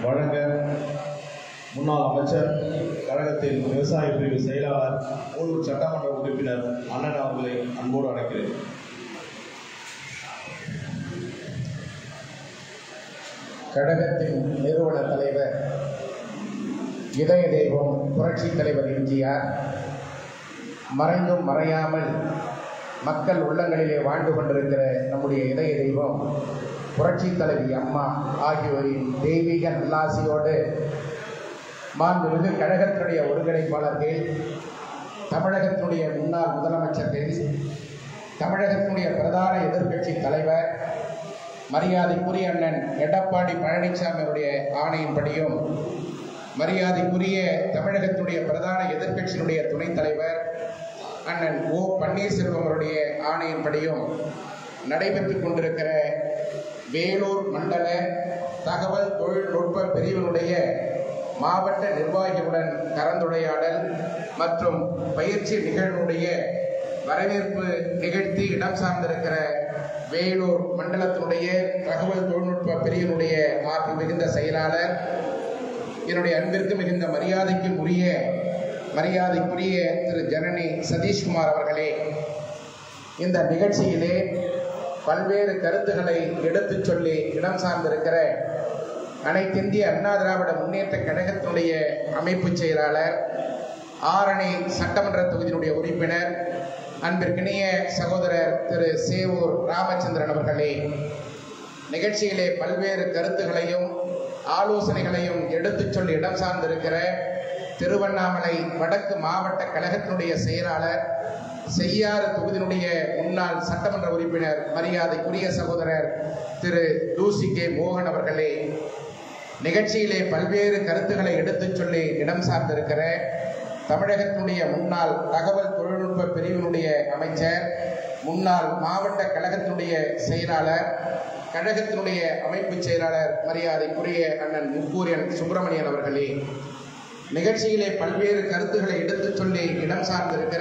வழங்க முன்னாள் அமைச்சர் கழகத்தின் விவசாய பிரிவு செயலாளர் மூலூர் சட்டமன்ற உறுப்பினர் அண்ணன் அவர்களை அன்போடு அழைக்கிறேன் கழகத்தின் நிறுவன தலைவர் இதய தெய்வம் புரட்சி தலைவர் எம்ஜிஆர் மறைந்தும் மறையாமல் மக்கள் உள்ளங்களிலே வாழ்ந்து கொண்டிருக்கிற நம்முடைய இதய தெய்வம் புரட்சி தலைவி அம்மா ஆகியோரின் தெய்வீக நல்லாசியோடு மாண்புமிகு கழகத்தினுடைய ஒருங்கிணைப்பாளர்கள் தமிழகத்தினுடைய முன்னாள் முதலமைச்சர்கள் தமிழகத்தினுடைய பிரதான எதிர்க்கட்சி தலைவர் மரியாதைக்குரிய அண்ணன் எடப்பாடி பழனிசாமி அவருடைய ஆணையின்படியும் மரியாதைக்குரிய தமிழகத்துடைய பிரதான எதிர்க்கட்சியினுடைய துணைத் தலைவர் அண்ணன் ஓ பன்னீர்செல்வம் அவருடைய ஆணையின்படியும் நடைபெற்றுக் கொண்டிருக்கிற வேலூர் மண்டல தகவல் தொழில்நுட்ப பிரிவினுடைய மாவட்ட நிர்வாகிகளுடன் கலந்துரையாடல் மற்றும் பயிற்சி நிகழ்வுடைய வரவேற்பு நிகழ்த்தி இடம் சார்ந்திருக்கிற வேலூர் மண்டலத்தினுடைய தகவல் தொழில்நுட்ப பிரிவினுடைய ஆற்றல் மிகுந்த செயலாளர் என்னுடைய அன்பிற்கு மிகுந்த மரியாதைக்கும் உரிய மரியாதைக்குரிய திரு ஜனனி சதீஷ்குமார் அவர்களே இந்த நிகழ்ச்சியிலே பல்வேறு கருத்துக்களை எடுத்துச் சொல்லி இடம் சார்ந்திருக்கிற அனைத்திந்திய அண்ணா திராவிட முன்னேற்ற கழகத்தினுடைய அமைப்பு செயலாளர் ஆரணி சட்டமன்ற தொகுதியினுடைய உறுப்பினர் அன்பிற்கினிய சகோதரர் திரு சேவூர் ராமச்சந்திரன் அவர்களே நிகழ்ச்சியிலே பல்வேறு கருத்துகளையும் ஆலோசனைகளையும் எடுத்துச் சொல்லி இடம் சார்ந்திருக்கிற திருவண்ணாமலை வடக்கு மாவட்ட கழகத்தினுடைய செயலாளர் செய்யாறு தொகுதியினுடைய முன்னாள் சட்டமன்ற உறுப்பினர் மரியாதைக்குரிய சகோதரர் திரு தூசி கே மோகன் அவர்களே நிகழ்ச்சியிலே பல்வேறு கருத்துக்களை எடுத்துச் சொல்லி இடம் சார்ந்திருக்கிற தமிழகத்தினுடைய முன்னாள் தகவல் தொழில்நுட்ப பிரிவினுடைய அமைச்சர் முன்னாள் மாவட்ட கழகத்தினுடைய செயலாளர் கழகத்தினுடைய அமைப்பு செயலாளர் மரியாதைக்குரிய அண்ணன் முக்கூரியன் சுப்பிரமணியன் அவர்களே நிகழ்ச்சியிலே பல்வேறு கருத்துக்களை எடுத்துச் சொல்லி இடம் சார்ந்திருக்கிற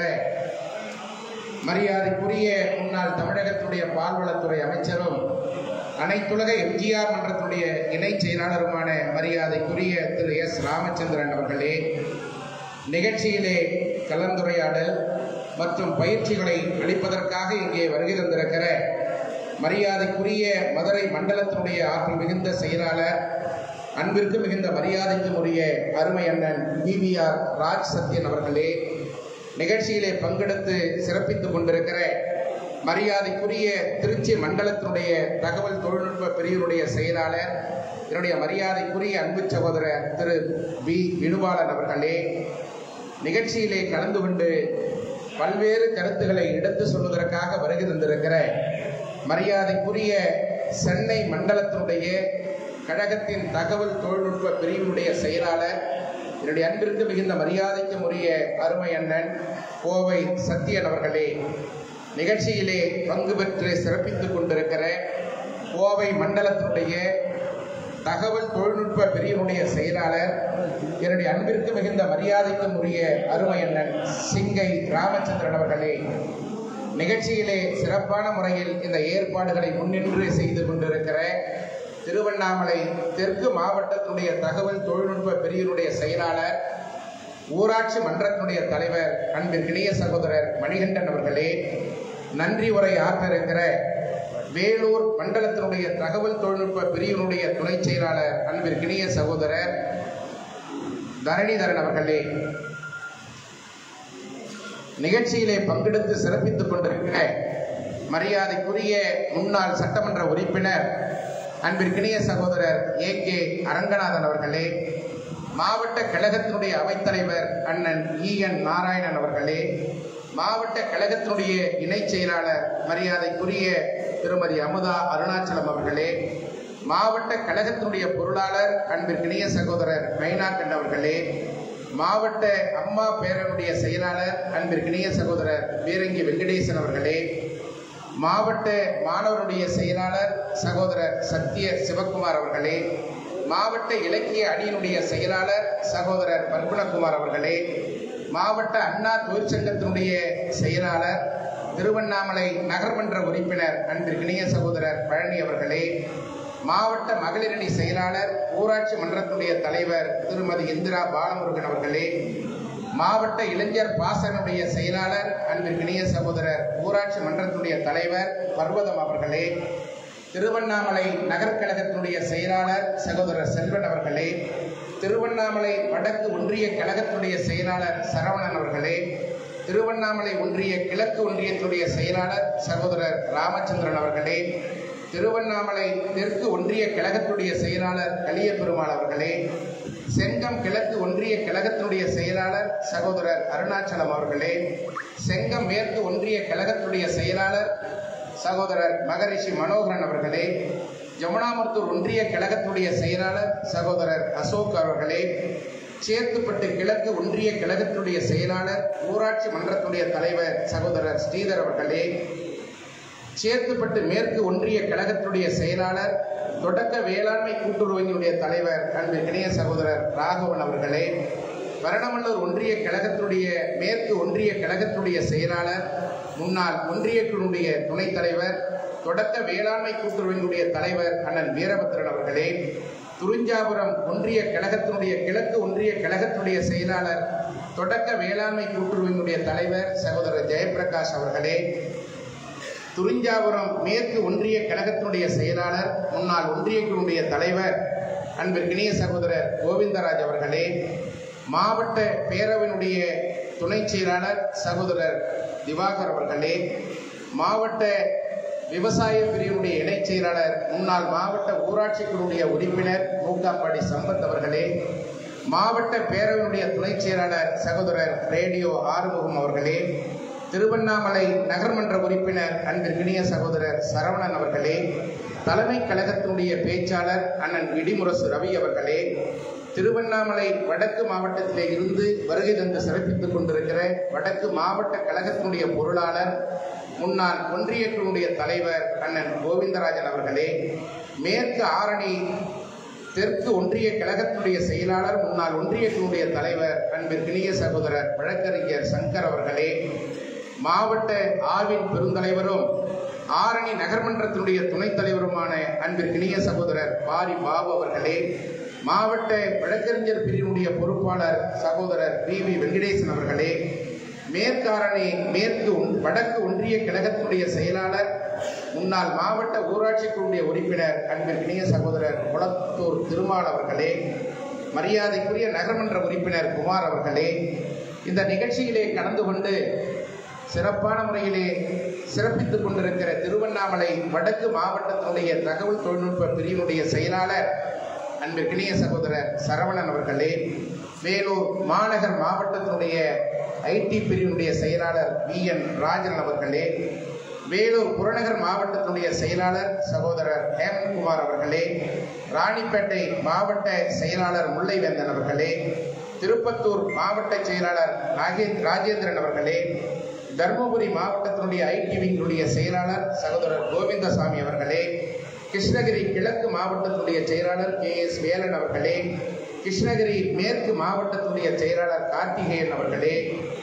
மரியாதைக்குரிய முன்னாள் தமிழகத்துடைய பால்வளத்துறை அமைச்சரும் அனைத்துலக எம்ஜிஆர் மன்றத்துடைய இணை செயலாளருமான மரியாதைக்குரிய திரு எஸ் ராமச்சந்திரன் அவர்களே நிகழ்ச்சியிலே கலந்துரையாடல் மற்றும் பயிற்சிகளை அளிப்பதற்காக இங்கே வருகை தந்திருக்கிற மரியாதைக்குரிய மதுரை மண்டலத்தினுடைய ஆற்றல் மிகுந்த செயலாளர் அன்பிற்கு மிகுந்த மரியாதைக்கு உரிய அருமை அண்ணன் பிவிஆர் ராஜ் சத்யன் அவர்களே நிகழ்ச்சியிலே பங்கெடுத்து சிறப்பித்துக் கொண்டிருக்கிற மரியாதைக்குரிய திருச்சி மண்டலத்தினுடைய தகவல் தொழில்நுட்ப பிரிவினுடைய செயலாளர் என்னுடைய மரியாதைக்குரிய அன்பு சகோதரர் திரு பி வினுபாலன் அவர்களே நிகழ்ச்சியிலே கலந்து கொண்டு பல்வேறு கருத்துக்களை எடுத்து சொல்வதற்காக வருகை தந்திருக்கிற மரியாதைக்குரிய சென்னை மண்டலத்தினுடைய கழகத்தின் தகவல் தொழில்நுட்ப பிரிவினுடைய செயலாளர் என்னுடைய அன்பிற்கு மிகுந்த மரியாதைக்கும் உரிய அருமை அண்ணன் கோவை சத்யன் அவர்களே நிகழ்ச்சியிலே பங்கு பெற்று சிறப்பித்துக் கொண்டிருக்கிற கோவை மண்டலத்தினுடைய தகவல் தொழில்நுட்ப பிரிவினுடைய செயலாளர் என்னுடைய அன்பிற்கு மிகுந்த மரியாதைக்கும் உரிய அருமை அண்ணன் சிங்கை ராமச்சந்திரன் அவர்களே நிகழ்ச்சியிலே சிறப்பான முறையில் இந்த ஏற்பாடுகளை முன்னின்று செய்து கொண்டிருக்கிற திருவண்ணாமலை தெற்கு மாவட்டத்தினுடைய தகவல் தொழில்நுட்ப பிரிவினுடைய செயலாளர் ஊராட்சி மன்றத்தினுடைய தலைவர் அன்பிற்கிணைய சகோதரர் மணிகண்டன் அவர்களே நன்றி உரை ஆற்ற இருக்கிற வேலூர் மண்டலத்தினுடைய தகவல் தொழில்நுட்ப பிரிவினுடைய துணை செயலாளர் அன்பிற்கிணைய சகோதரர் தரணிதரன் அவர்களே நிகழ்ச்சியிலே பங்கெடுத்து சிறப்பித்துக் கொண்டிருக்கிற மரியாதைக்குரிய முன்னாள் சட்டமன்ற உறுப்பினர் அன்பிற்கினிய சகோதரர் ஏ கே அரங்கநாதன் அவர்களே மாவட்ட கழகத்தினுடைய அவைத்தலைவர் அண்ணன் இ என் நாராயணன் அவர்களே மாவட்ட கழகத்தினுடைய இணை செயலாளர் மரியாதைக்குரிய திருமதி அமுதா அருணாச்சலம் அவர்களே மாவட்ட கழகத்தினுடைய பொருளாளர் அன்பிற்கினிய சகோதரர் மைனாக்கண்ட் அவர்களே மாவட்ட அம்மா பேரனுடைய செயலாளர் அன்பிற்கினிய சகோதரர் வீரங்கி வெங்கடேசன் அவர்களே மாவட்ட மாணவருடைய செயலாளர் சகோதரர் சத்ய சிவக்குமார் அவர்களே மாவட்ட இலக்கிய அணியினுடைய செயலாளர் சகோதரர் பல்குணகுமார் அவர்களே மாவட்ட அண்ணா தொழிற்சங்கத்தினுடைய செயலாளர் திருவண்ணாமலை நகர்மன்ற உறுப்பினர் அன்பிற்கினிய சகோதரர் பழனி அவர்களே மாவட்ட மகளிரணி செயலாளர் ஊராட்சி மன்றத்துடைய தலைவர் திருமதி இந்திரா பாலமுருகன் அவர்களே மாவட்ட இளைஞர் பாசனுடைய செயலாளர் அன்பிற்கினிய சகோதரர் ஊராட்சி மன்றத்துடைய தலைவர் பர்வதம் அவர்களே திருவண்ணாமலை நகர்கழகத்தினுடைய செயலாளர் சகோதரர் செல்வன் அவர்களே திருவண்ணாமலை வடக்கு ஒன்றிய கழகத்துடைய செயலாளர் சரவணன் அவர்களே திருவண்ணாமலை ஒன்றிய கிழக்கு ஒன்றியத்துடைய செயலாளர் சகோதரர் ராமச்சந்திரன் அவர்களே திருவண்ணாமலை தெற்கு ஒன்றிய கழகத்துடைய செயலாளர் கலிய பெருமாள் அவர்களே செங்கம் கிழக்கு ஒன்றிய கழகத்தினுடைய செயலாளர் சகோதரர் அருணாச்சலம் அவர்களே செங்கம் மேற்கு ஒன்றிய கழகத்துடைய செயலாளர் சகோதரர் மகரிஷி மனோகரன் அவர்களே ஜமுனாமத்தூர் ஒன்றிய கழகத்துடைய செயலாளர் சகோதரர் அசோக் அவர்களே சேத்துப்பட்டு கிழக்கு ஒன்றிய கழகத்துடைய செயலாளர் ஊராட்சி மன்றத்துடைய தலைவர் சகோதரர் ஸ்ரீதர் அவர்களே சேத்துப்பட்டு மேற்கு ஒன்றிய கழகத்துடைய செயலாளர் தொடக்க வேளாண்மை கூட்டுறவு வங்கியுடைய தலைவர் அன்பு இணைய சகோதரர் ராகவன் அவர்களே வரணமல்லூர் ஒன்றிய கழகத்துடைய மேற்கு ஒன்றிய கழகத்துடைய செயலாளர் முன்னாள் ஒன்றிய குழுவுடைய துணைத் தலைவர் தொடக்க வேளாண்மை கூட்டுறவினுடைய தலைவர் அண்ணன் வீரபத்ரன் அவர்களே துறிஞ்சாபுரம் ஒன்றிய கழகத்தினுடைய கிழக்கு ஒன்றிய கழகத்துடைய செயலாளர் தொடக்க வேளாண்மை கூட்டுறவினுடைய தலைவர் சகோதரர் ஜெயபிரகாஷ் அவர்களே துறிஞ்சாபுரம் மேற்கு ஒன்றிய கழகத்தினுடைய செயலாளர் முன்னாள் ஒன்றிய குழுவுடைய தலைவர் அன்பிற்கினிய சகோதரர் கோவிந்தராஜ் அவர்களே மாவட்ட பேரவையினுடைய துணை செயலாளர் சகோதரர் திவாகர் அவர்களே மாவட்ட விவசாய பிரிவினுடைய இணைச் செயலாளர் முன்னாள் மாவட்ட ஊராட்சி குழுவுடைய உறுப்பினர் மூக்காப்பாடி சம்பத் அவர்களே மாவட்ட பேரவையினுடைய துணைச் செயலாளர் சகோதரர் ரேடியோ ஆறுமுகம் அவர்களே திருவண்ணாமலை நகர்மன்ற உறுப்பினர் அன்பிற்கினிய சகோதரர் சரவணன் அவர்களே தலைமை கழகத்தினுடைய பேச்சாளர் அண்ணன் இடிமுரசு ரவி அவர்களே திருவண்ணாமலை வடக்கு மாவட்டத்திலே இருந்து வருகை தந்து சிறப்பித்துக் கொண்டிருக்கிற வடக்கு மாவட்ட கழகத்தினுடைய பொருளாளர் முன்னாள் ஒன்றிய குழுவுடைய தலைவர் அண்ணன் கோவிந்தராஜன் அவர்களே மேற்கு ஆரணி தெற்கு ஒன்றிய கழகத்தினுடைய செயலாளர் முன்னாள் ஒன்றிய குழுவுடைய தலைவர் அன்பிற்கினிய சகோதரர் வழக்கறிஞர் சங்கர் அவர்களே மாவட்ட ஆவின் பெருந்தலைவரும் ஆரணி நகர்மன்றத்தினுடைய துணைத் தலைவருமான அன்பிற்கினிய சகோதரர் பாரி பாபு அவர்களே மாவட்ட வழக்கறிஞர் பிரிவினுடைய பொறுப்பாளர் சகோதரர் பி வி வெங்கடேசன் அவர்களே மேற்காரணி மேற்கு ஒன்- வடக்கு ஒன்றிய கழகத்தினுடைய செயலாளர் முன்னாள் மாவட்ட ஊராட்சி குழுவுடைய உறுப்பினர் அன்பிற்கினிய சகோதரர் குளத்தூர் திருமால் அவர்களே மரியாதைக்குரிய நகர்மன்ற உறுப்பினர் குமார் அவர்களே இந்த நிகழ்ச்சியிலே கலந்து கொண்டு சிறப்பான முறையிலே சிறப்பித்துக் கொண்டிருக்கிற திருவண்ணாமலை வடக்கு மாவட்டத்தினுடைய தகவல் தொழில்நுட்ப பிரிவினுடைய செயலாளர் அன்பிற்கினிய சகோதரர் சரவணன் அவர்களே வேலூர் மாநகர் மாவட்டத்தினுடைய ஐடி பிரிவினுடைய செயலாளர் வி என் ராஜன் அவர்களே வேலூர் புறநகர் மாவட்டத்தினுடைய செயலாளர் சகோதரர் ஹேமந்த்குமார் அவர்களே ராணிப்பேட்டை மாவட்ட செயலாளர் முல்லைவேந்தன் அவர்களே திருப்பத்தூர் மாவட்ட செயலாளர் நாகே ராஜேந்திரன் அவர்களே தருமபுரி மாவட்டத்தினுடைய ஐடி விங்கினுடைய செயலாளர் சகோதரர் கோவிந்தசாமி அவர்களே கிருஷ்ணகிரி கிழக்கு மாவட்டத்தினுடைய செயலாளர் கே எஸ் வேலன் அவர்களே கிருஷ்ணகிரி மேற்கு மாவட்டத்தினுடைய செயலாளர் கார்த்திகேயன் அவர்களே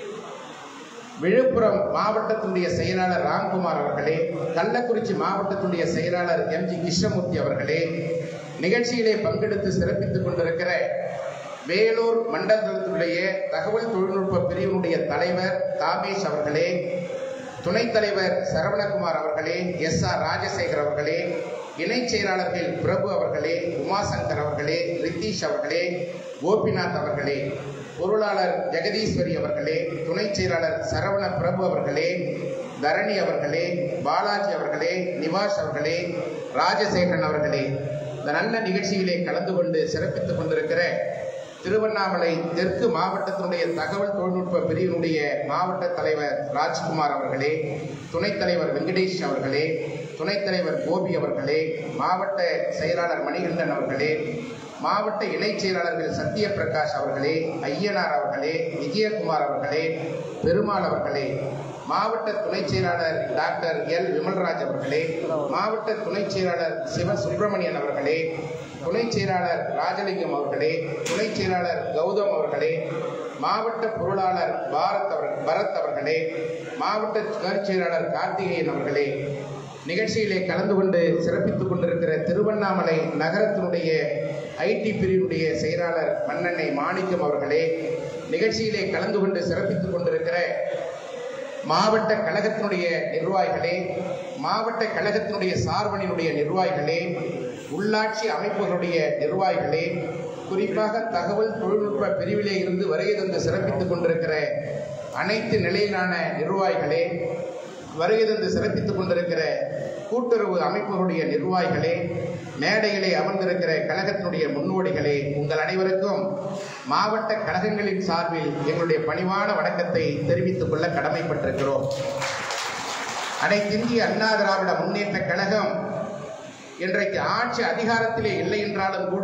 விழுப்புரம் மாவட்டத்தினுடைய செயலாளர் ராம்குமார் அவர்களே கள்ளக்குறிச்சி மாவட்டத்தினுடைய செயலாளர் எம் ஜி கிருஷ்ணமூர்த்தி அவர்களே நிகழ்ச்சியிலே பங்கெடுத்து சிறப்பித்துக் கொண்டிருக்கிற வேலூர் மண்டலத்தினுடைய தகவல் தொழில்நுட்ப பிரிவினுடைய தலைவர் தாமேஷ் அவர்களே துணைத் தலைவர் சரவணகுமார் அவர்களே எஸ் ஆர் ராஜசேகர் அவர்களே இணைச் செயலாளர்கள் பிரபு அவர்களே உமாசங்கர் அவர்களே ரித்தீஷ் அவர்களே கோபிநாத் அவர்களே பொருளாளர் ஜெகதீஸ்வரி அவர்களே துணைச் செயலாளர் சரவண பிரபு அவர்களே தரணி அவர்களே பாலாஜி அவர்களே நிவாஷ் அவர்களே ராஜசேகரன் அவர்களே இந்த நல்ல நிகழ்ச்சியிலே கலந்து கொண்டு சிறப்பித்துக் கொண்டிருக்கிற திருவண்ணாமலை தெற்கு மாவட்டத்தினுடைய தகவல் தொழில்நுட்ப பிரிவினுடைய மாவட்ட தலைவர் ராஜ்குமார் அவர்களே துணைத் தலைவர் வெங்கடேஷ் அவர்களே துணைத் தலைவர் கோபி அவர்களே மாவட்ட செயலாளர் மணிகண்டன் அவர்களே மாவட்ட இணைச் செயலாளர்கள் சத்யபிரகாஷ் அவர்களே ஐயனார் அவர்களே விஜயகுமார் அவர்களே பெருமாள் அவர்களே மாவட்ட துணைச் செயலாளர் டாக்டர் எல் விமல்ராஜ் அவர்களே மாவட்ட துணைச் செயலாளர் சிவ சுப்பிரமணியன் அவர்களே துணைச் செயலாளர் ராஜலிங்கம் அவர்களே துணைச் செயலாளர் கௌதம் அவர்களே மாவட்ட பொருளாளர் பாரத் அவர் பரத் அவர்களே மாவட்ட துணைச் செயலாளர் கார்த்திகேயன் அவர்களே நிகழ்ச்சியிலே கலந்து கொண்டு சிறப்பித்துக் கொண்டிருக்கிற திருவண்ணாமலை நகரத்தினுடைய ஐடி பிரிவினுடைய செயலாளர் மன்னனை மாணிக்கம் அவர்களே நிகழ்ச்சியிலே கலந்து கொண்டு சிறப்பித்துக் கொண்டிருக்கிற மாவட்ட கழகத்தினுடைய நிர்வாகிகளே மாவட்ட கழகத்தினுடைய சார்பணியினுடைய நிர்வாகிகளே உள்ளாட்சி அமைப்புகளுடைய நிர்வாகிகளே குறிப்பாக தகவல் தொழில்நுட்ப பிரிவிலே இருந்து வருகை தந்து சிறப்பித்துக் கொண்டிருக்கிற அனைத்து நிலையிலான நிர்வாகிகளே வருகை தந்து சிறப்பித்துக் கொண்டிருக்கிற கூட்டுறவு அமைப்புகளுடைய நிர்வாகிகளே மேடையிலே அமர்ந்திருக்கிற கழகத்தினுடைய முன்னோடிகளே உங்கள் அனைவருக்கும் மாவட்ட கழகங்களின் சார்பில் எங்களுடைய பணிவான வணக்கத்தை தெரிவித்துக் கொள்ள கடமைப்பட்டிருக்கிறோம் அனைத்திந்திய அண்ணா திராவிட முன்னேற்ற கழகம் இன்றைக்கு ஆட்சி அதிகாரத்திலே இல்லை என்றாலும் கூட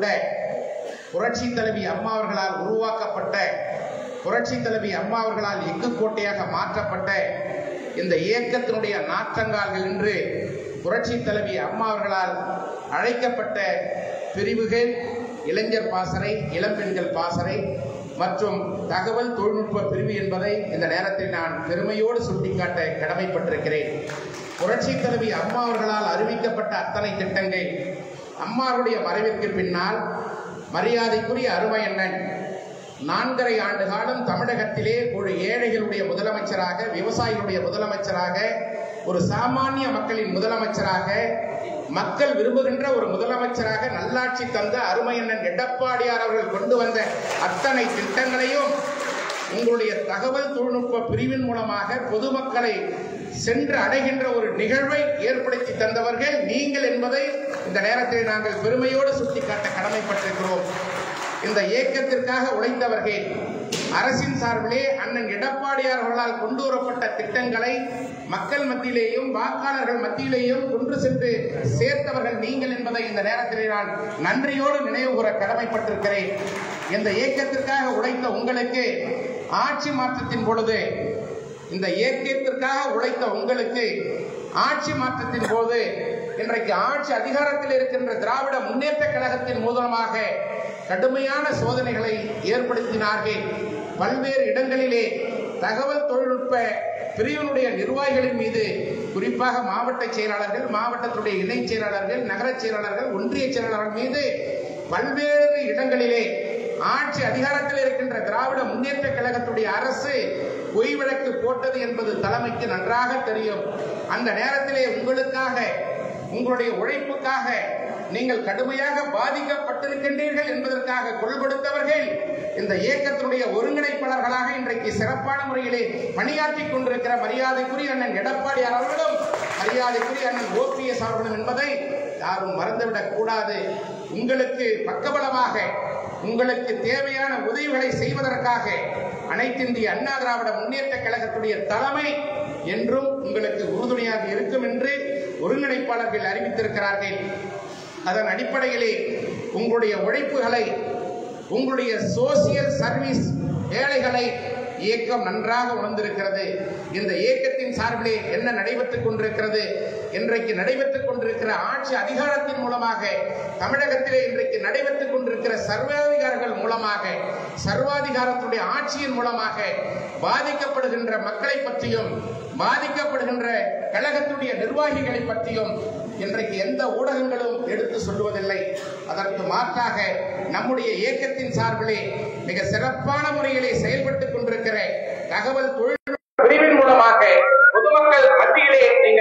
புரட்சி தலைவி அம்மா அவர்களால் உருவாக்கப்பட்ட புரட்சி தலைவி அம்மா அவர்களால் எஃகு கோட்டையாக மாற்றப்பட்ட இந்த இயக்கத்தினுடைய நாற்றங்கால்கள் என்று புரட்சி தலைவி அம்மா அவர்களால் அழைக்கப்பட்ட பிரிவுகள் இளைஞர் பாசறை இளம்பெண்கள் பாசறை மற்றும் தகவல் தொழில்நுட்ப பிரிவு என்பதை இந்த நேரத்தில் நான் பெருமையோடு சுட்டிக்காட்ட கடமைப்பட்டிருக்கிறேன் புரட்சி தலைவி அம்மா அவர்களால் அறிவிக்கப்பட்ட அத்தனை திட்டங்கள் அம்மாவுடைய மறைவிற்கு பின்னால் மரியாதைக்குரிய அருமையண்ணன் நான்கரை ஆண்டு காலம் தமிழகத்திலே ஒரு ஏழைகளுடைய முதலமைச்சராக விவசாயிகளுடைய முதலமைச்சராக ஒரு சாமானிய மக்களின் முதலமைச்சராக மக்கள் விரும்புகின்ற ஒரு முதலமைச்சராக நல்லாட்சி தந்த அருமையண்ணன் எடப்பாடியார் அவர்கள் கொண்டு வந்த அத்தனை திட்டங்களையும் உங்களுடைய தகவல் தொழில்நுட்ப பிரிவின் மூலமாக பொதுமக்களை சென்று அடைகின்ற ஒரு நிகழ்வை ஏற்படுத்தி தந்தவர்கள் நீங்கள் என்பதை இந்த நேரத்தில் நாங்கள் பெருமையோடு சுட்டிக்காட்ட கடமைப்பட்டிருக்கிறோம் இந்த இயக்கத்திற்காக உழைத்தவர்கள் அரசின் சார்பிலே அண்ணன் எடப்பாடியார் அவர்களால் கொண்டு வரப்பட்ட திட்டங்களை மக்கள் மத்தியிலேயும் வாக்காளர்கள் மத்தியிலேயும் கொண்டு சென்று சேர்த்தவர்கள் நீங்கள் என்பதை இந்த நேரத்தில் நான் நன்றியோடு நினைவு கூற கடமைப்பட்டிருக்கிறேன் இந்த இயக்கத்திற்காக உழைத்த உங்களுக்கு ஆட்சி மாற்றத்தின் பொழுது இந்த இயக்கத்திற்காக உழைத்த உங்களுக்கு ஆட்சி மாற்றத்தின் போது இன்றைக்கு ஆட்சி அதிகாரத்தில் இருக்கின்ற திராவிட முன்னேற்ற கழகத்தின் மூலமாக கடுமையான சோதனைகளை ஏற்படுத்தினார்கள் பல்வேறு இடங்களிலே தகவல் தொழில்நுட்ப பிரிவினுடைய நிர்வாகிகளின் மீது குறிப்பாக மாவட்ட செயலாளர்கள் மாவட்டத்துடைய இணைச் செயலாளர்கள் நகரச் செயலாளர்கள் ஒன்றிய செயலாளர்கள் மீது பல்வேறு இடங்களிலே ஆட்சி அதிகாரத்தில் இருக்கின்ற திராவிட முன்னேற்ற கழகத்துடைய அரசு பொய் வழக்கு போட்டது என்பது தலைமைக்கு நன்றாக தெரியும் அந்த நேரத்திலே உங்களுக்காக உங்களுடைய உழைப்புக்காக நீங்கள் கடுமையாக பாதிக்கப்பட்டிருக்கின்றீர்கள் என்பதற்காக குரல் கொடுத்தவர்கள் இந்த இயக்கத்தினுடைய ஒருங்கிணைப்பாளர்களாக இன்றைக்கு சிறப்பான முறையிலே பணியாற்றி கொண்டிருக்கிற மரியாதைக்குரிய அண்ணன் எடப்பாடியார் அவர்களும் மரியாதைக்குரிய அண்ணன் ஓபிஎஸ் அவர்களும் என்பதை யாரும் மறந்துவிடக் கூடாது உங்களுக்கு பக்கபலமாக உங்களுக்கு தேவையான உதவிகளை செய்வதற்காக அனைத்திந்திய அண்ணா திராவிட முன்னேற்ற கழகத்துடைய தலைமை என்றும் உங்களுக்கு உறுதுணையாக இருக்கும் என்று ஒருங்கிணைப்பாளர்கள் அறிவித்திருக்கிறார்கள் அதன் அடிப்படையிலே உங்களுடைய உழைப்புகளை உங்களுடைய சோசியல் சர்வீஸ் வேலைகளை இயக்கம் நன்றாக உணர்ந்திருக்கிறது இந்த இயக்கத்தின் சார்பிலே என்ன நடைபெற்றுக் கொண்டிருக்கிறது இன்றைக்கு நடைபெற்றுக் கொண்டிருக்கிற ஆட்சி அதிகாரத்தின் மூலமாக தமிழகத்திலே இன்றைக்கு நடைபெற்றுக் கொண்டிருக்கிற சர்வாதிகாரங்கள் மூலமாக சர்வாதிகாரத்துடைய ஆட்சியின் மூலமாக பாதிக்கப்படுகின்ற மக்களை பற்றியும் பாதிக்கப்படுகின்ற கழகத்துடைய நிர்வாகிகளை பற்றியும் இன்றைக்கு எந்த ஊடகங்களும் எடுத்து சொல்லுவதில்லை அதற்கு மாற்றாக நம்முடைய இயக்கத்தின் சார்பிலே மிக சிறப்பான முறையிலே செயல்பட்டுக் கொண்டிருக்கிற தகவல் தொழில்நுட்ப பிரிவின் மூலமாக பொதுமக்கள் மத்தியிலே நீங்கள்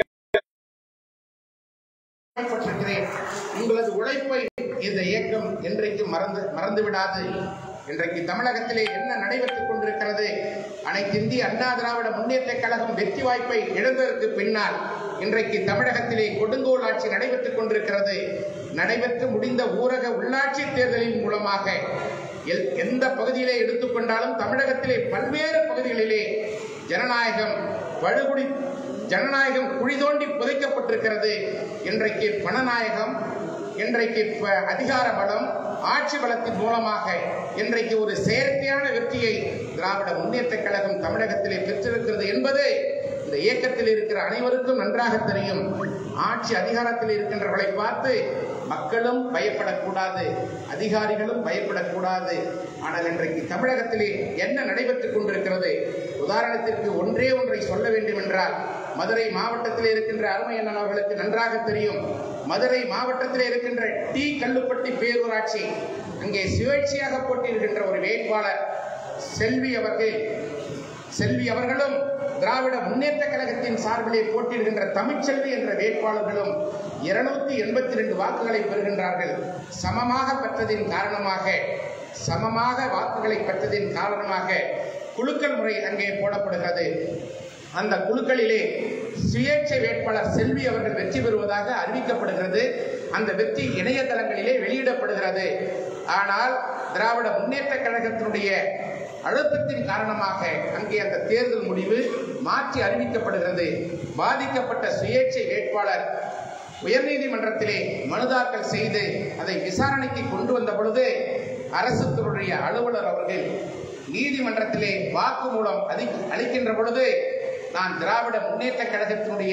கடமைப்பட்டிருக்கிறேன். உங்களது உழைப்பை இந்த இயக்கம் என்றைக்கு மறந்து மறந்து விடாது இன்றைக்கு தமிழகத்திலே என்ன நடைபெற்றுக் கொண்டிருக்கிறது அனைத்து இந்திய அண்ணா திராவிட முன்னேற்ற கழகம் வெற்றி வாய்ப்பை இழந்ததற்கு பின்னால் இன்றைக்கு தமிழகத்திலே கொடுங்கோல் ஆட்சி நடைபெற்றுக் கொண்டிருக்கிறது நடைபெற்று முடிந்த ஊரக உள்ளாட்சி தேர்தலின் மூலமாக எல்- எந்த பகுதியிலே எடுத்துக்கொண்டாலும் தமிழகத்திலே பல்வேறு பகுதிகளிலே ஜனநாயகம் பழுகுடி ஜனநாயகம் குழி தோண்டி புதைக்கப்பட்டிருக்கிறது இன்றைக்கு பணநாயகம் இன்றைக்கு ப- அதிகார பலம் ஆட்சி பலத்தின் மூலமாக இன்றைக்கு ஒரு செயற்கையான வெற்றியை திராவிட முன்னேற்ற கழகம் தமிழகத்திலே பெற்றிருக்கிறது என்பது இந்த இயக்கத்தில் இருக்கிற அனைவருக்கும் நன்றாக தெரியும் ஆட்சி அதிகாரத்தில் இருக்கின்றவர்களை பார்த்து மக்களும் பயப்படக்கூடாது அதிகாரிகளும் பயப்படக்கூடாது ஆனால் இன்றைக்கு தமிழகத்திலே என்ன நடைபெற்றுக் கொண்டிருக்கிறது உதாரணத்திற்கு ஒன்றே ஒன்றை சொல்ல வேண்டும் என்றால் மதுரை மாவட்டத்தில் இருக்கின்ற அருமையண்ணன் அவர்களுக்கு நன்றாக தெரியும் மதுரை மாவட்டத்தில் இருக்கின்ற டி கல்லுப்பட்டி பேரூராட்சி அங்கே சுயேட்சையாக போட்டியிடுகின்ற ஒரு வேட்பாளர் செல்வி அவர்கள் செல்வி அவர்களும் திராவிட முன்னேற்ற கழகத்தின் சார்பிலே போட்டியிடுகின்ற தமிழ்ச்செல்வி என்ற வேட்பாளர்களும் இருநூத்தி எண்பத்தி ரெண்டு வாக்குகளை பெறுகின்றார்கள் சமமாக பெற்றதின் காரணமாக சமமாக வாக்குகளை பெற்றதின் காரணமாக குலுக்கல் முறை அங்கே போடப்படுகிறது அந்த குழுக்களிலே சுயேட்சை வேட்பாளர் செல்வி அவர்கள் வெற்றி பெறுவதாக அறிவிக்கப்படுகிறது அந்த வெற்றி இணையதளங்களிலே வெளியிடப்படுகிறது ஆனால் திராவிட முன்னேற்ற கழகத்தினுடைய அழுத்தத்தின் காரணமாக அங்கே அந்த தேர்தல் முடிவு மாற்றி அறிவிக்கப்படுகிறது பாதிக்கப்பட்ட சுயேட்சை வேட்பாளர் உயர்நீதிமன்றத்திலே மனு தாக்கல் செய்து அதை விசாரணைக்கு கொண்டு வந்த பொழுது அரசுத்துறையுடைய அலுவலர் அவர்கள் நீதிமன்றத்திலே வாக்குமூலம் அதி- அளிக்கின்ற பொழுது நான் திராவிட முன்னேற்ற கழகத்தினுடைய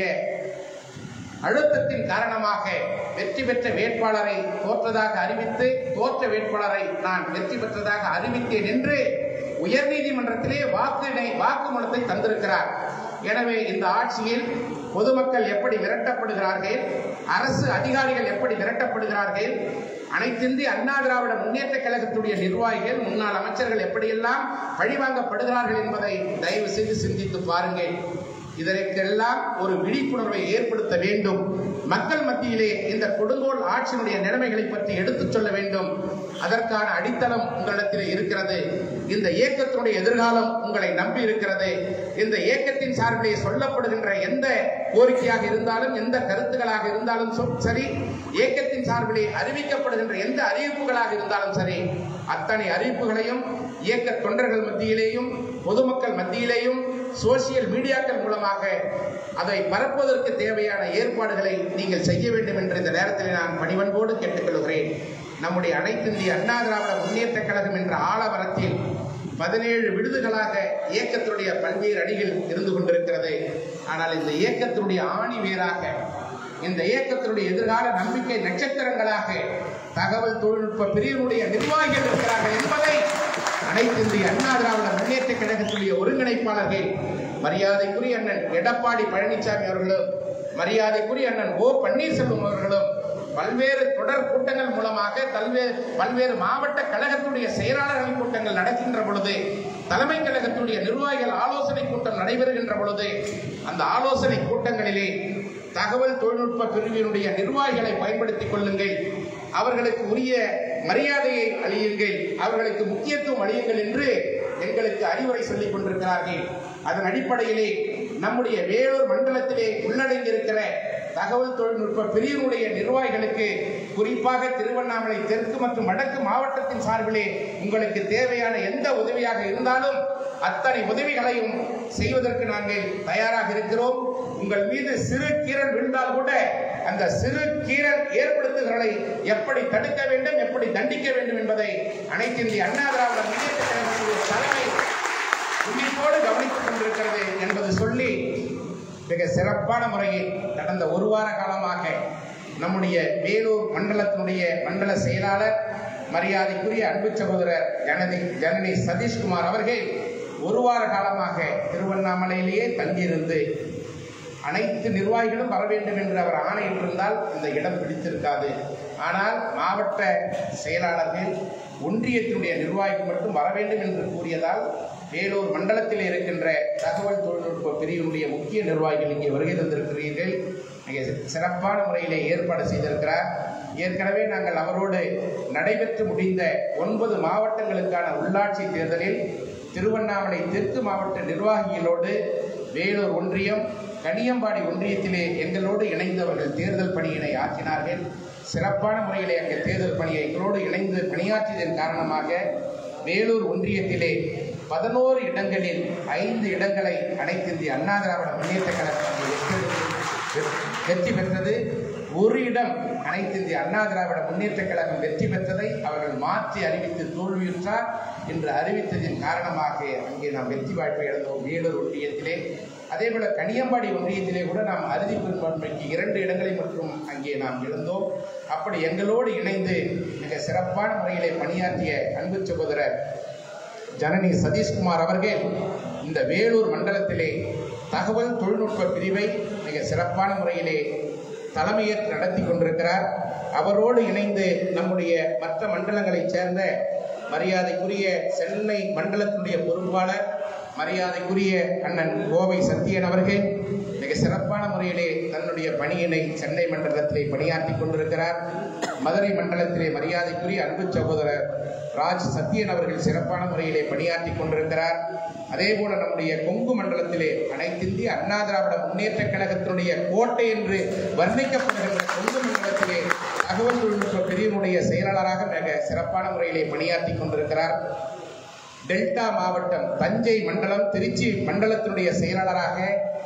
அழுத்தத்தின் காரணமாக வெற்றி பெற்ற வேட்பாளரை தோற்றதாக அறிவித்து தோற்ற வேட்பாளரை நான் வெற்றி பெற்றதாக அறிவித்தேன் என்று உயர்நீதிமன்றத்திலே வாக்கினை வாக்குமூலத்தை தந்திருக்கிறார் எனவே இந்த ஆட்சியில் பொதுமக்கள் எப்படி விரட்டப்படுகிறார்கள் அரசு அதிகாரிகள் எப்படி விரட்டப்படுகிறார்கள் அனைத்திந்திய அண்ணா திராவிட முன்னேற்ற கழகத்துடைய நிர்வாகிகள் முன்னாள் அமைச்சர்கள் எப்படியெல்லாம் பழிவாங்கப்படுகிறார்கள் என்பதை தயவு செய்து சிந்தித்து பாருங்கள் இதற்கெல்லாம் ஒரு விழிப்புணர்வை ஏற்படுத்த வேண்டும் மக்கள் மத்தியிலே இந்த கொடுங்கோல் ஆட்சியினுடைய நிலைமைகளை பற்றி எடுத்துச் சொல்ல வேண்டும் அதற்கான அடித்தளம் உங்களிடத்திலே இருக்கிறது இந்த இயக்கத்தினுடைய எதிர்காலம் உங்களை நம்பி இருக்கிறது இந்த இயக்கத்தின் சார்பிலே சொல்லப்படுகின்ற எந்த கோரிக்கையாக இருந்தாலும் எந்த கருத்துக்களாக இருந்தாலும் சொ- சரி இயக்கத்தின் சார்பிலே அறிவிக்கப்படுகின்ற எந்த அறிவிப்புகளாக இருந்தாலும் சரி அத்தனை அறிவிப்புகளையும் இயக்க தொண்டர்கள் மத்தியிலேயும் பொதுமக்கள் மத்தியிலேயும் சோசியல் மீடியாக்கள் மூலமாக அதை பரப்புவதற்கு தேவையான ஏற்பாடுகளை நீங்கள் செய்ய வேண்டும் என்று இந்த நேரத்தில் நான் பணிவன்போடு கேட்டுக்கொள்கிறேன் நம்முடைய அனைத்திந்திய அண்ணா திராவிட முன்னேற்ற கழகம் என்ற ஆலமரத்தில் பதினேழு விடுதுகளாக இயக்கத்தினுடைய பல்வேறு அணிகள் இருந்து கொண்டிருக்கிறது ஆனால் இந்த இயக்கத்தினுடைய ஆணி வேராக இந்த இயக்கத்தினுடைய எதிர்கால நம்பிக்கை நட்சத்திரங்களாக தகவல் தொழில்நுட்ப பிரிவினுடைய நிர்வாகிகள் இருக்கிறார்கள் என்பதை அனைத்து இந்திய அண்ணா திராவிட முன்னேற்ற கழகத்துடைய ஒருங்கிணைப்பாளர்கள் மரியாதைக்குரிய அண்ணன் எடப்பாடி பழனிசாமி அவர்களும் மரியாதைக்குரிய அண்ணன் ஓ பன்னீர்செல்வம் அவர்களும் பல்வேறு தொடர் கூட்டங்கள் மூலமாக பல்வேறு பல்வேறு மாவட்ட கழகத்துடைய செயலாளர்கள் கூட்டங்கள் நடக்கின்ற பொழுது தலைமை கழகத்துடைய நிர்வாகிகள் ஆலோசனை கூட்டம் நடைபெறுகின்ற பொழுது அந்த ஆலோசனை கூட்டங்களிலே தகவல் தொழில்நுட்ப பிரிவினுடைய நிர்வாகிகளை பயன்படுத்திக் கொள்ளுங்கள் அவர்களுக்கு உரிய மரியாதையை அளியுங்கள் அவர்களுக்கு முக்கியத்துவம் அளியுங்கள் என்று எங்களுக்கு அறிவுரை சொல்லிக் கொண்டிருக்கிறார்கள் அதன் அடிப்படையிலே நம்முடைய வேலூர் மண்டலத்திலே உள்ளடங்கியிருக்கிற தகவல் தொழில்நுட்ப பிரிவினுடைய நிர்வாகிகளுக்கு குறிப்பாக திருவண்ணாமலை தெற்கு மற்றும் வடக்கு மாவட்டத்தின் சார்பிலே உங்களுக்கு தேவையான எந்த உதவியாக இருந்தாலும் அத்தனை உதவிகளையும் செய்வதற்கு நாங்கள் தயாராக இருக்கிறோம் உங்கள் மீது சிறு கீரல் விழுந்தால் கூட அந்த சிறு கீரல் ஏற்படுத்துகிறதை எப்படி தடுக்க வேண்டும் எப்படி தண்டிக்க வேண்டும் என்பதை அனைத்து இந்திய அண்ணா திராவிட முன்னேற்ற கழகத்துடைய தலைமை உன்னிப்போடு கவனித்துக் கொண்டிருக்கிறது என்பது சொல்லி மிக சிறப்பான முறையில் கடந்த ஒரு வார காலமாக நம்முடைய வேலூர் மண்டலத்தினுடைய மண்டல செயலாளர் மரியாதைக்குரிய அன்பு சகோதரர் ஜனதி ஜனனி சதீஷ்குமார் அவர்கள் ஒரு வார காலமாக திருவண்ணாமலையிலேயே தங்கியிருந்து அனைத்து நிர்வாகிகளும் வர வேண்டும் என்று அவர் ஆணையிட்டிருந்தால் இந்த இடம் பிடித்திருக்காது ஆனால் மாவட்ட செயலாளர்கள் ஒன்றியத்தினுடைய நிர்வாகிகள் மட்டும் வர வேண்டும் என்று கூறியதால் வேலூர் மண்டலத்தில் இருக்கின்ற தகவல் தொழில்நுட்ப பிரிவினுடைய முக்கிய நிர்வாகிகள் இங்கே வருகை தந்திருக்கிறீர்கள் மிக சிறப்பான முறையிலே ஏற்பாடு செய்திருக்கிறார் ஏற்கனவே நாங்கள் அவரோடு நடைபெற்று முடிந்த ஒன்பது மாவட்டங்களுக்கான உள்ளாட்சி தேர்தலில் திருவண்ணாமலை தெற்கு மாவட்ட நிர்வாகிகளோடு வேலூர் ஒன்றியம் கனியம்பாடி ஒன்றியத்திலே எங்களோடு இணைந்தவர்கள் தேர்தல் பணியினை ஆற்றினார்கள் சிறப்பான முறையிலே அங்கே தேர்தல் பணியை எங்களோடு இணைந்து பணியாற்றியதன் காரணமாக வேலூர் ஒன்றியத்திலே பதினோரு இடங்களில் ஐந்து இடங்களை அனைத்து இந்திய அண்ணா திராவிட முன்னேற்ற கழகம் அங்கே வெற்றி பெற்று வெற்றி பெற்றது ஒரு இடம் அனைத்து இந்திய அண்ணா திராவிட முன்னேற்ற கழகம் வெற்றி பெற்றதை அவர்கள் மாற்றி அறிவித்து தோல்வியுற்றார் என்று அறிவித்ததின் காரணமாக அங்கே நாம் வெற்றி வாய்ப்பை இழந்தோம் வேலூர் ஒன்றியத்திலே அதேபோல கனியம்பாடி ஒன்றியத்திலே கூட நாம் அறுதி பெரும்பான்மைக்கு இரண்டு இடங்களை மட்டும் அங்கே நாம் இழந்தோம் அப்படி எங்களோடு இணைந்து மிக சிறப்பான முறையிலே பணியாற்றிய அன்பு சகோதரர் ஜனனி சதீஷ்குமார் அவர்கள் இந்த வேலூர் மண்டலத்திலே தகவல் தொழில்நுட்ப பிரிவை மிக சிறப்பான முறையிலே தலைமையேற்று நடத்தி கொண்டிருக்கிறார் அவரோடு இணைந்து நம்முடைய மற்ற மண்டலங்களைச் சேர்ந்த மரியாதைக்குரிய சென்னை மண்டலத்தினுடைய பொறுப்பாளர் மரியாதைக்குரிய அண்ணன் கோவை சத்தியன் அவர்கள் மிக சிறப்பான முறையிலே தன்னுடைய பணியினை சென்னை மண்டலத்திலே பணியாற்றி கொண்டிருக்கிறார் மதுரை மண்டலத்திலே மரியாதைக்குரிய அன்பு சகோதரர் ராஜ் சத்யன் அவர்கள் சிறப்பான முறையிலே பணியாற்றி கொண்டிருக்கிறார் அதே போல நம்முடைய கொங்கு மண்டலத்திலே அனைத்திந்திய அண்ணா திராவிட முன்னேற்ற கழகத்தினுடைய கோட்டை என்று வர்ணிக்கப்படுகின்ற கொங்கு மண்டலத்திலே தகவல் தொழில்நுட்ப பிரிவினுடைய செயலாளராக மிக சிறப்பான முறையிலே பணியாற்றி கொண்டிருக்கிறார் டெல்டா மாவட்டம் தஞ்சை மண்டலம் திருச்சி மண்டலத்தினுடைய செயலாளராக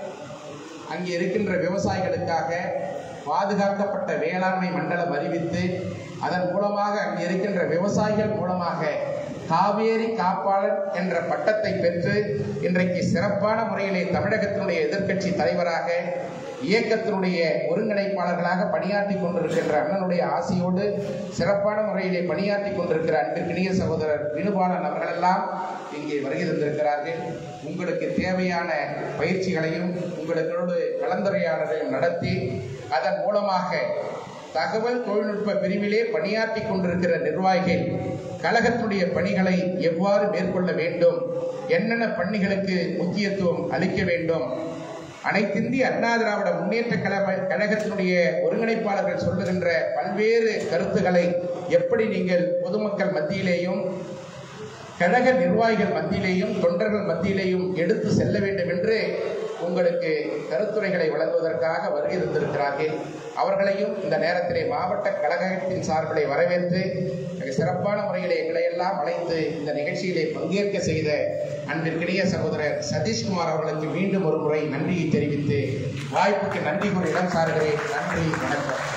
அங்கே இருக்கின்ற விவசாயிகளுக்காக பாதுகாக்கப்பட்ட வேளாண்மை மண்டலம் அறிவித்து அதன் மூலமாக அங்கே இருக்கின்ற விவசாயிகள் மூலமாக காவேரி காப்பாளர் என்ற பட்டத்தை பெற்று இன்றைக்கு சிறப்பான முறையிலே தமிழகத்தினுடைய எதிர்க்கட்சி தலைவராக இயக்கத்தினுடைய ஒருங்கிணைப்பாளர்களாக பணியாற்றி கொண்டிருக்கின்ற அண்ணனுடைய ஆசையோடு சிறப்பான முறையிலே பணியாற்றி கொண்டிருக்கிற அன்பிற்கினிய சகோதரர் வினுபாலன் அவர்களெல்லாம் இங்கே வருகை தந்திருக்கிறார்கள் உங்களுக்கு தேவையான பயிற்சிகளையும் உங்களோடு கலந்துரையாடலையும் நடத்தி அதன் மூலமாக தகவல் தொழில்நுட்ப பிரிவிலே பணியாற்றி கொண்டிருக்கிற நிர்வாகிகள் கழகத்துடைய பணிகளை எவ்வாறு மேற்கொள்ள வேண்டும் என்னென்ன பணிகளுக்கு முக்கியத்துவம் அளிக்க வேண்டும் அனைத்திந்திய அண்ணா திராவிட முன்னேற்ற கழக கழகத்தினுடைய ஒருங்கிணைப்பாளர்கள் சொல்லுகின்ற பல்வேறு கருத்துக்களை எப்படி நீங்கள் பொதுமக்கள் மத்தியிலேயும் கழக நிர்வாகிகள் மத்தியிலேயும் தொண்டர்கள் மத்தியிலேயும் எடுத்து செல்ல வேண்டும் என்று உங்களுக்கு கருத்துரைகளை வழங்குவதற்காக வருகை தந்திருக்கிறார்கள் அவர்களையும் இந்த நேரத்திலே மாவட்ட கழகத்தின் சார்பிலே வரவேற்று மிக சிறப்பான முறையிலே எங்களை எல்லாம் அழைத்து இந்த நிகழ்ச்சியிலே பங்கேற்க செய்த அன்பிற்கினிய சகோதரர் சதீஷ்குமார் அவர்களுக்கு மீண்டும் ஒரு முறை நன்றியை தெரிவித்து வாய்ப்புக்கு நன்றி கூறி இடம் சார்கிறேன் நன்றி வணக்கம்